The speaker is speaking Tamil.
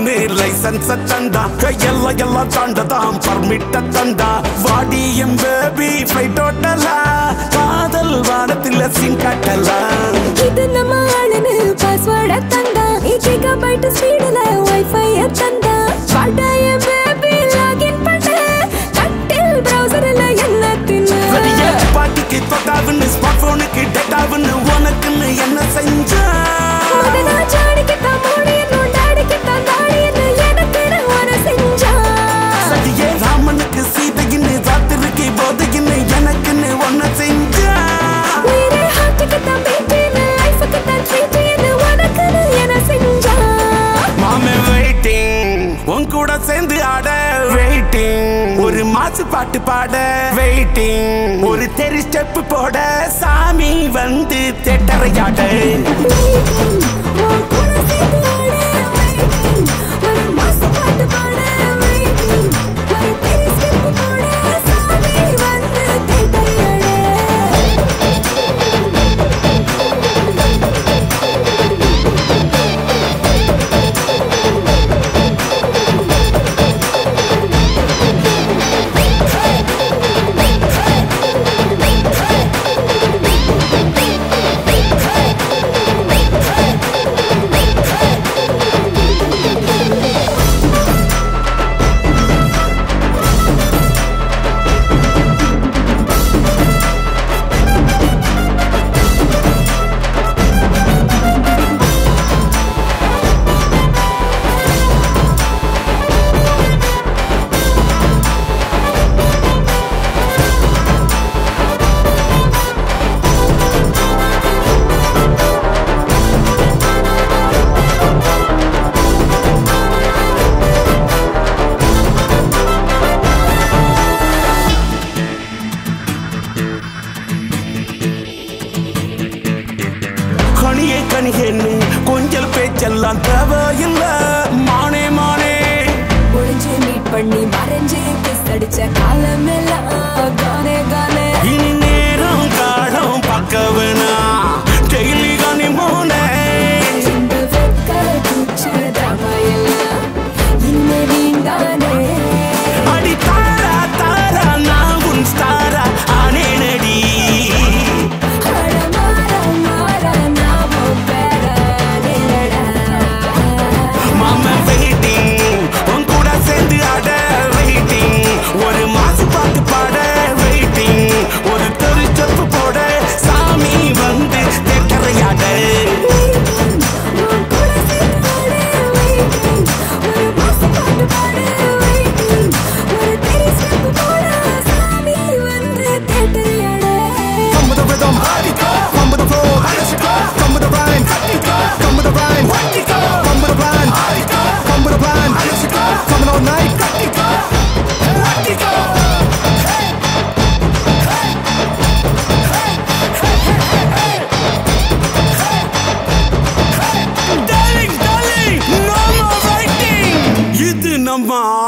பாடுன்னு லைசன்ஸ் தந்தா எல்லாம் எல்லாம் தாண்டதாம் பர்மிட்ட தந்தா வாடி எம் பேபி ஃபிளைட் ஓட்டலா காதல் வானத்துல சிங் காட்டலாம் இது நம்ம ஆளுன்னு பாஸ்வேர்ட தந்தா இஜிகா பைட் ஸ்பீடுல வைஃபை தந்தா வாடாய பேபி லாகின் பண்ண கட்டில் பிரவுசர்ல என்ன வெளியே தின்னு பாட்டிக்கு தொட்டாவுன்னு ஸ்மார்ட் போனுக்கு டேட்டாவுன்னு உனக்குன்னு என்ன செஞ்சா மகனா ஜாடிக்குத்தான் மூடியனும் டாடிக்குத்தான் தாடியன்னு எனக்குன்னு ஒரு செஞ்சா சதியே ராமனுக்கு சீதையின்னு ராத்திரிக்கு போதையின்னு எனக்குன்னு ஒன்ன செஞ்சா உயிரே ஹார்ட்டுக்குத்தான் பீட்டுன்னு லைஃபுக்குத்தான் ட்ரீட்டுன்னு உனக்குன்னு என்ன செஞ்சா மாமே வெயிட்டிங் உன் கூட சேர்ந்து ஆட வெயிட்டிங் ஒரு மாசு பாட்டு பாட வெயிட்டிங் ஒரு தெரி ஸ்டெப் போட சாமி வந்து தெட்டறையாட உன் கூட சேர்ந்து ஆட waiting. ஒரு மாசு பாட்டு பாட waiting. ஒரு பெரிய step போட சாமி வந்து தேட்டரையாட. கனியே கனியேன்னு கொஞ்சல் பேச்செல்லாம் தேவையில்ல மானே மானே ஒளிஞ்சு meet பண்ணி மறைஞ்சு kiss அடிச்ச காலமெல்லாம் கானே கானே. இனி நேரம் காலம் பார்க்க வேணாம் டெய்லி கனி மூனே இந்த வெட்க கூச்ச drama எல்லாம் இனிமே நீந்தானே. அடி தாரா தாரா நான் உன் ஸ்டாரா ஆனே நடி அட மாறா மாறா நான் உன் பேரா நில்லடா. மாமா வெயிட்டிங் உன் கூட சேர்ந்து ஆட வெயிட்டிங் ஒரு மாசு பாட்டு பாட வெயிட்டிங் ஒரு தெரு செப்பு போட சாமி வந்து தெக்கறையாட உன் கூட சேர்ந்து ஆட waiting. ஒரு மாசு பாட்டு பாட waiting. ஒரு பெரிய step போட சாமி வந்து தேட்டரையாட. Come with the rhythm, come with the flow, come with the rhyme, come with the rhyme, come with the rhyme, come with the rhyme, coming all night. Darling, darling, no more writing. இது நம்ம